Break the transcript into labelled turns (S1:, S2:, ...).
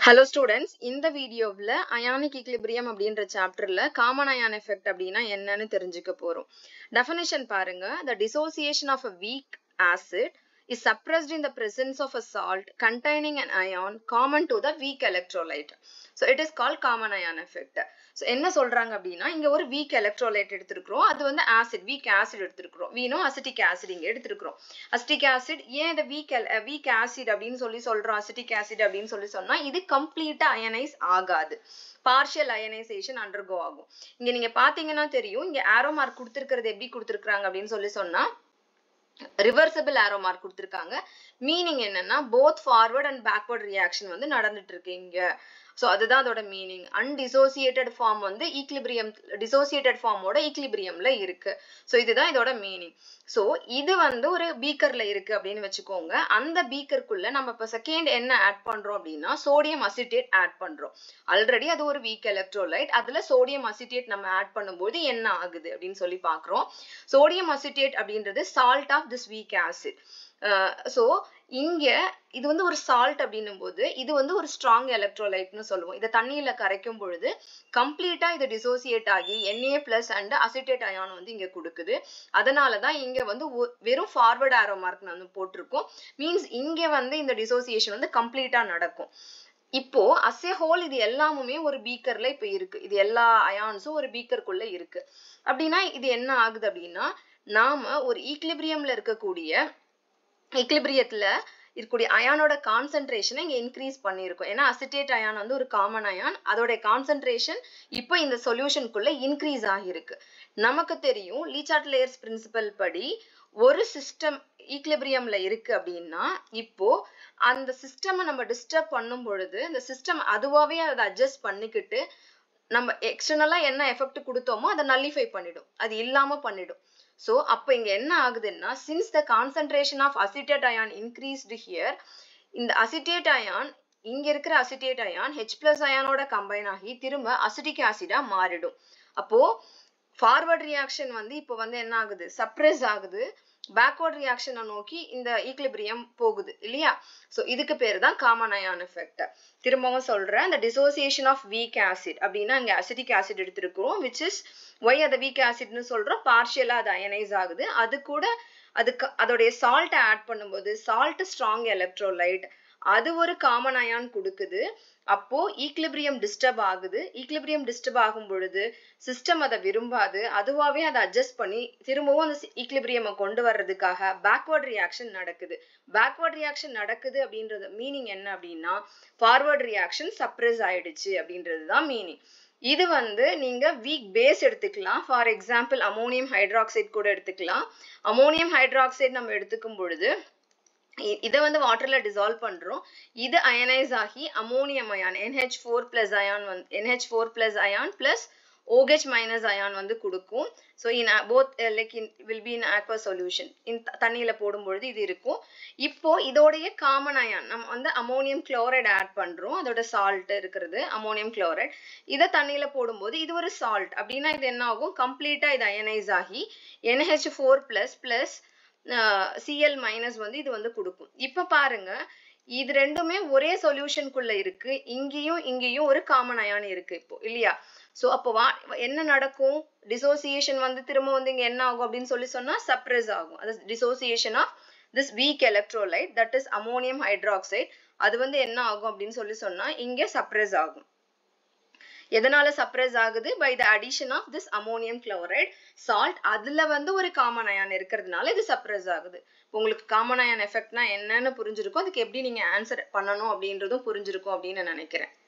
S1: hello students இந்த வீடியோவில் ionic equilibrium அப்படின்ற சாப்டர்ல காமன் அயான் எஃபெக்ட் அப்படின்னா என்னன்னு தெரிஞ்சுக்க போறோம் டெஃபினிஷன் பாருங்க the dissociation of a weak acid is suppressed in the presence of a salt containing an ion common to the weak electrolyte so it is called common ion effect so என்ன சொல்றாங்க அப்படின்னா இங்க ஒரு weak electrolyte எடுத்திருக்கிறோம் அது வந்து acid week acid எடுத்திருக்கிறோம் வீணும் acetic acid இங்க எடுத்திருக்கிறோம் அசிட்டிக் ஆசிட் ஏன் இந்த வீக் வீக் ஆசிட் அப்படின்னு சொல்லி சொல்றோம் அசிட்டிக் ஆசிட் அப்படின்னு சொல்லி சொன்னா இது கம்ப்ளீட்டா அயனைஸ் ஆகாது பார்ஷியல் அயனைசேஷன் அண்டர்கோ ஆகும் இங்க நீங்க பாத்தீங்கன்னா தெரியும் இங்க ஆரோ மார்க் கொடுத்திருக்கிறது எப்படி கொடுத்திருக்காங்க அப்படின்னு சொல்லி சொன்னா ரிவர்சபிள் ஆரோ மார்க் கொடுத்திருக்காங்க மீனிங் என்னன்னா both forward and backward reaction வந்து நடந்துட்டு இருக்கு இங்க ஸோ அதுதான் அதோட மீனிங் அன்டிசோசியேட்டட் ஃபார்ம் வந்து ஈக்லிபிரியம் டிசோசியேட்டட் ஃபார்மோட ஈக்லிபிரியம்ல இருக்கு ஸோ இதுதான் இதோட மீனிங் ஸோ இது வந்து ஒரு பீக்கர்ல இருக்கு அப்படின்னு வச்சுக்கோங்க அந்த பீக்கருக்குள்ள நம்ம இப்போ செகண்ட் என்ன ஆட் பண்றோம் அப்படின்னா சோடியம் அசிட்டேட் ஆட் பண்றோம் ஆல்ரெடி அது ஒரு வீக் எலக்ட்ரோலைட் அதுல சோடியம் அசிட்டேட் நம்ம ஆட் பண்ணும்போது என்ன ஆகுது அப்படின்னு சொல்லி பாக்குறோம் சோடியம் அசிட்டேட் அப்படின்றது salt of this weak acid so இங்க இது வந்து ஒரு சால்ட் அப்படின்னும் போது இது வந்து ஒரு ஸ்ட்ராங் எலக்ட்ரோலைட்னு சொல்லுவோம் இதை தண்ணியில கரைக்கும் பொழுது கம்ப்ளீட்டா இது டிசோசியேட் ஆகி NA plus and acetate ion வந்து இங்க கொடுக்குது அதனாலதான் இங்க வந்து வெறும் ஃபார்வர்ட் ஆரோ மார்க் வந்து போட்டிருக்கோம் மீன்ஸ் இங்க வந்து இந்த டிசோசியேஷன் வந்து கம்ப்ளீட்டா நடக்கும் இப்போ அசே ஹோல் இது எல்லாமுமே ஒரு பீக்கர்ல இப்ப இருக்கு இது எல்லா அயான்ஸும் ஒரு பீக்கருக்குள்ள இருக்கு அப்படின்னா இது என்ன ஆகுது அப்படின்னா நாம ஒரு ஈக்லிபிரியம்ல இருக்கக்கூடிய ஈக்லிபிரியத்துல இருக்கக்கூடிய அயானோட கான்சென்ட்ரேஷனை இங்க இன்க்ரீஸ் பண்ணியிருக்கோம் ஏன்னா அசிட்டேட் அயான் வந்து ஒரு காமன் அயான் அதோட கான்சென்ட்ரேஷன் இப்போ இந்த சொல்யூஷனுக்குள்ள இன்க்ரீஸ் ஆகியிருக்கு நமக்கு தெரியும் லீசார்ட் லேயர்ஸ் பிரின்சிபல் படி ஒரு சிஸ்டம் ஈக்லிபிரியம்ல இருக்கு அப்படின்னா இப்போ அந்த சிஸ்டமை நம்ம டிஸ்டர்ப் பண்ணும் பொழுது இந்த சிஸ்டம் அதுவாவே அதை அட்ஜஸ்ட் பண்ணிக்கிட்டு நம்ம எக்ஸ்டர்னலா என்ன எஃபெக்ட் கொடுத்தோமோ அதை நல்லிஃபை பண்ணிடும் அது இல்லாம பண்ணிடும் ஸோ அப்போ இங்க என்ன ஆகுதுன்னா since the concentration of acetate ion increased here இந்த அசிட்டேட் அயான் இங்க இருக்கிற அசிட்டேட் அயான் ஹெச் பிளஸ் அயானோட கம்பைன் ஆகி திரும்ப அசிட்டிக் ஆசிடா மாறிடும் அப்போ ஃபார்வர்ட் ரியாக்ஷன் வந்து இப்போ வந்து என்ன ஆகுது சப்ரெஸ் ஆகுது பேக்வர்ட் ரியாக்ஷனை நோக்கி இந்த ஈக்லிபிரியம் போகுது இல்லையா ஸோ இதுக்கு பேர் தான் காமன் அயான் எஃபெக்ட் திரும்பவும் சொல்றேன் இந்த டிசோசியேஷன் ஆஃப் வீக் ஆசிட் அப்படின்னா இங்க அசிட்டிக் ஆசிட் எடுத்திருக்கிறோம் விச் இஸ் ஒய் அதை வீக் ஆசிட்னு சொல்றோம் பார்ஷியலா அது அயனைஸ் ஆகுது அது கூட அதுக்கு அதோடைய சால்ட்டை ஆட் பண்ணும்போது சால்ட் ஸ்ட்ராங் எலக்ட்ரோலைட் அது ஒரு காமன் அயான் கொடுக்குது அப்போ ஈக்லிபிரியம் டிஸ்டர்ப் ஆகுது ஈக்லிபிரியம் டிஸ்டர்ப் ஆகும் பொழுது சிஸ்டம் அதை விரும்பாது அதுவாவே அதை அட்ஜஸ்ட் பண்ணி திரும்பவும் அந்த ஈக்லிபிரியமை கொண்டு வர்றதுக்காக பேக்வர்ட் ரியாக்ஷன் நடக்குது பேக்வர்ட் ரியாக்ஷன் நடக்குது அப்படின்றது மீனிங் என்ன அப்படின்னா ஃபார்வர்ட் ரியாக்ஷன் சப்ரெஸ் ஆயிடுச்சு அப்படின்றது தான் மீனிங் இது வந்து நீங்க வீக் பேஸ் எடுத்துக்கலாம் ஃபார் எக்ஸாம்பிள் அமோனியம் ஹைட்ராக்சைடு கூட எடுத்துக்கலாம் அமோனியம் ஹைட்ராக்சைடு நம்ம எடுத்துக்கும் பொழுது இதை வந்து வாட்டர்ல டிசால்வ் பண்றோம் இது அயனைஸ் ஆகி ammonium ion NH four plus ion வந்து NH four plus ion plus OH minus ion வந்து கொடுக்கும் so in both like in will be in aqua solution in தண்ணியில் போடும்பொழுது இது இருக்கும் இப்போ இதோடைய காமன் அயான் நம்ம வந்து அமோனியம் குளோரைட் ஆட் பண்ணுறோம் அதோட சால்ட் இருக்கிறது அமோனியம் குளோரைட் இதை தண்ணியில் போடும்போது இது ஒரு சால்ட் அப்படின்னா இது என்ன ஆகும் கம்ப்ளீட்டாக இது அயனைஸ் ஆகி NH four plus plus CL minus வந்து இது வந்து கொடுக்கும் இப்போ பாருங்க இது ரெண்டுமே ஒரே சொல்யூஷனுக்குள்ள இருக்கு இங்கேயும் இங்கேயும் ஒரு காமன் அயான் இருக்கு இப்போ இல்லையா சோ அப்போ வா என்ன நடக்கும் டிசோசியேஷன் வந்து திரும்ப வந்து இங்க என்ன ஆகும் அப்படின்னு சொல்லி சொன்னா சப்ரெஸ் ஆகும் அது dissociation of this weak electrolyte that is ammonium hydroxide அது வந்து என்ன ஆகும் அப்படின்னு சொல்லி சொன்னா இங்க சப்ரெஸ் ஆகும் எதனால சப்ரெஸ் ஆகுது by the addition of this ammonium chloride salt அதுல வந்து ஒரு காமன் அயான் இருக்கிறதுனால இது சப்ரெஸ் ஆகுது உங்களுக்கு காமன் அயான் எஃபெக்ட்னா என்னன்னு புரிஞ்சிருக்கும் அதுக்கு எப்படி நீங்க ஆன்சர் பண்ணணும் அப்படின்றதும் புரிஞ்சிருக்கும் அப்படின்னு நினைக்கிறேன்